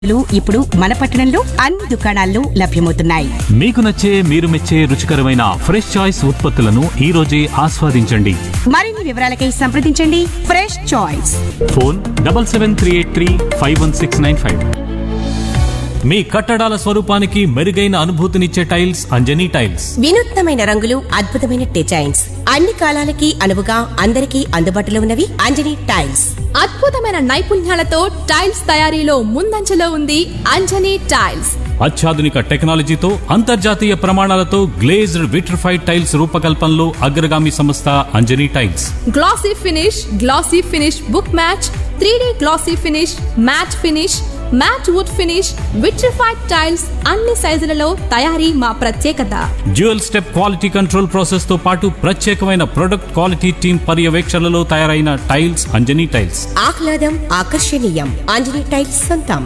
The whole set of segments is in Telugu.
లు ఇప్పుడు మన పట్టణంలో అన్ని దుకాణాల్లో లభ్యమవుతున్నాయి మీకు నచ్చే మీరు మెచ్చే రుచికరమైన ఫ్రెష్ చాయిస్ ఉత్పత్తులను ఈ రోజే ఆస్వాదించండి మరిన్ని వివరాలకై సంప్రదించండి fresh choice phone double seven three eight three five one six nine five మీ కట్టడాల స్వరూపానికి మెరుగైన అనుభూతినిచ్చే టైల్స్ అంజనీ టైల్స్ వినూత్నమైన రంగులు అద్భుతమైన డిజైన్స్ అన్ని కాలాలకి అనువుగా అందరికీ అందుబాటులో ఉన్నవి అంజనీ టైల్స్ అద్భుతమైన నైపుణ్యాలతో టైల్స్ తయారీలో ముందంజలో ఉంది అంజనీ టైల్స్ అత్యాధునిక టెక్నాలజీతో అంతర్జాతీయ ప్రమాణాలతో గ్లేజ్డ్ విట్రిఫైడ్ టైల్స్ రూపకల్పనలో అగ్రగామి సంస్థ Anjani tiles glossy finish glossy finish book match three glossy finish matte finish matte wood finish vitrified tiles అన్ని సైజులలో తయారీ మా ప్రత్యేకత dual step quality control process తో పాటు ప్రత్యేకమైన ప్రొడక్ట్ క్వాలిటీ టీమ్ పర్యవేక్షణలో తయారైన టైల్స్ అంజనీ టైల్స్ ఆహ్లాదం ఆకర్షణీయం అంజనీ టైల్స్ సొంతం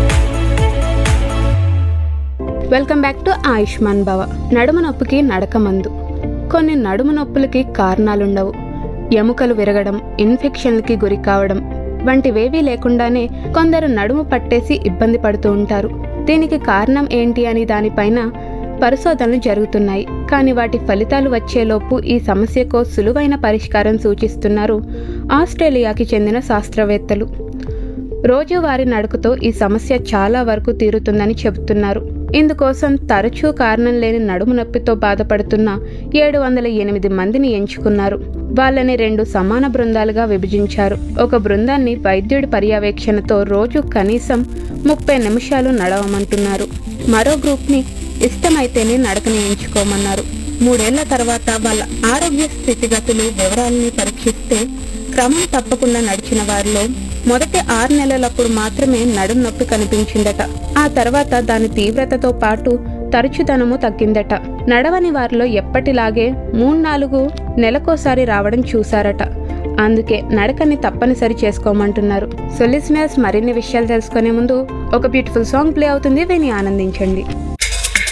welcome back to Ayushman Bhava నడుము నొప్పికి నడక మందు కొన్ని నడుము నొప్పులకి కారణాలుండవు ఎముకలు విరగడం ఇన్ఫెక్షన్లకి గురి కావడం వంటివేవీ లేకుండానే కొందరు నడుము పట్టేసి ఇబ్బంది పడుతూ ఉంటారు దీనికి కారణం ఏంటి అని దానిపైన పరిశోధనలు జరుగుతున్నాయి కానీ వాటి ఫలితాలు వచ్చేలోపు ఈ సమస్యకు సులువైన పరిష్కారం సూచిస్తున్నారు ఆస్ట్రేలియాకి చెందిన శాస్త్రవేత్తలు రోజువారీ నడకతో ఈ సమస్య చాలా వరకు తీరుతుందని చెబుతున్నారు ఇందుకోసం తరచూ కారణం లేని నడుము నొప్పితో బాధపడుతున్న ఏడు వందల ఎనిమిది మందిని ఎంచుకున్నారు వాళ్ళని రెండు సమాన బృందాలుగా విభజించారు ఒక బృందాన్ని వైద్యుడి పర్యవేక్షణతో రోజు కనీసం ముప్పై నిమిషాలు నడవమంటున్నారు మరో గ్రూప్ని ఇష్టమైతేనే నడకని ఎంచుకోమన్నారు మూడేళ్ల తర్వాత వాళ్ళ ఆరోగ్య స్థితిగతులు వివరాలని పరీక్షిస్తే క్రమం తప్పకుండా నడిచిన వారిలో మొదటి ఆరు నెలలప్పుడు మాత్రమే నడుం నొప్పి కనిపించిందట ఆ తర్వాత దాని తీవ్రతతో పాటు తరచుదనము తగ్గిందట నడవని వారిలో ఎప్పటిలాగే మూడు నాలుగు నెలకోసారి రావడం చూశారట అందుకే నడకని తప్పనిసరి చేసుకోమంటున్నారు సో లిసనర్స్ మరిన్ని విషయాలు తెలుసుకునే ముందు ఒక బ్యూటిఫుల్ సాంగ్ ప్లే అవుతుంది విని ఆనందించండి